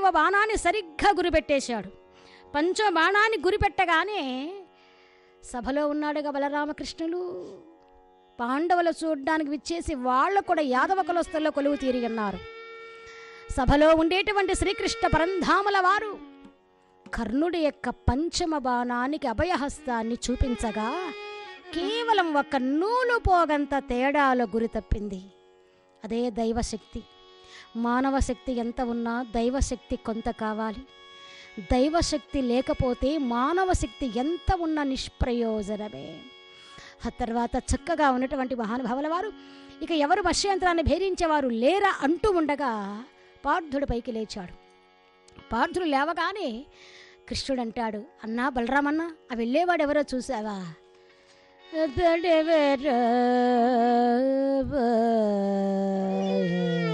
పంచవ బాణాన్ని సరిగ్గా గురిపెట్టేశాడు పంచవ బాణాన్ని గురిపెట్టగానే సభలో ఉన్నాడుగా బలరామకృష్ణులు పాండవులు చూడ్డానికి విచ్చేసి వాళ్ళు కూడా యాదవ కులస్తుల్లో కొలువు తీరిగన్నారు సభలో ఉండేటువంటి శ్రీకృష్ణ పరంధాముల వారు కర్ణుడి యొక్క పంచమ బాణానికి అభయహస్తాన్ని చూపించగా కేవలం ఒక నూలు పోగంత తేడాలో గురి తప్పింది అదే దైవశక్తి మానవ శక్తి ఎంత ఉన్నా దైవశక్తి కొంత కావాలి దైవశక్తి లేకపోతే మానవ శక్తి ఎంత ఉన్న నిష్ప్రయోజనమే ఆ తర్వాత చక్కగా ఉన్నటువంటి మహానుభావుల వారు ఇక ఎవరు మత్స్యంత్రాన్ని భేదించేవారు లేరా అంటూ ఉండగా పార్థుడు పైకి లేచాడు పార్థుడు లేవగానే కృష్ణుడు అంటాడు అన్నా బలరామన్న ఆ వెళ్ళేవాడు ఎవరో చూసావా అతడెవరో